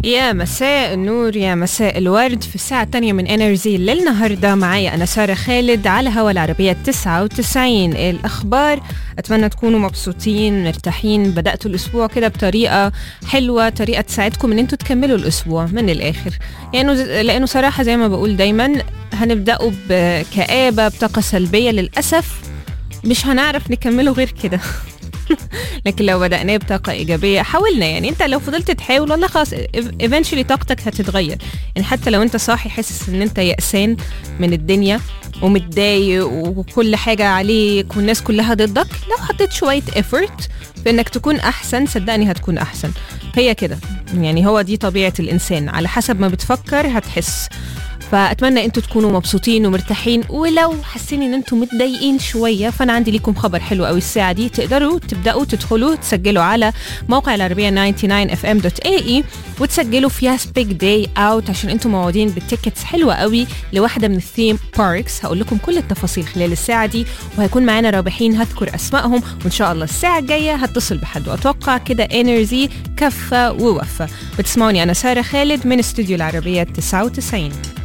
يا مساء النور يا مساء الورد في الساعة الثانية من انرجي للنهاردة معايا أنا سارة خالد على هوا العربية 99 الأخبار أتمنى تكونوا مبسوطين مرتاحين بدأتوا الأسبوع كده بطريقة حلوة طريقة تساعدكم إن أنتوا تكملوا الأسبوع من الآخر يعني لأنه صراحة زي ما بقول دايما هنبدأوا بكآبة بطاقة سلبية للأسف مش هنعرف نكمله غير كده لكن لو بدأناه بطاقة إيجابية حاولنا يعني أنت لو فضلت تحاول والله خلاص ايفنشولي طاقتك هتتغير يعني حتى لو أنت صاحي حاسس إن أنت يأسان من الدنيا ومتضايق وكل حاجة عليك والناس كلها ضدك لو حطيت شوية effort في إنك تكون أحسن صدقني هتكون أحسن هي كده يعني هو دي طبيعة الإنسان على حسب ما بتفكر هتحس فاتمنى انتوا تكونوا مبسوطين ومرتاحين ولو حاسين ان انتوا متضايقين شويه فانا عندي ليكم خبر حلو قوي الساعه دي تقدروا تبداوا تدخلوا تسجلوا على موقع العربيه 99fm.ae وتسجلوا فيها سبيك داي اوت عشان انتوا موعودين بالتيكتس حلوه قوي لواحده من الثيم باركس هقول لكم كل التفاصيل خلال الساعه دي وهيكون معانا رابحين هذكر اسمائهم وان شاء الله الساعه الجايه هتصل بحد واتوقع كده انرجي كفه ووفه بتسمعوني انا ساره خالد من استوديو العربيه 99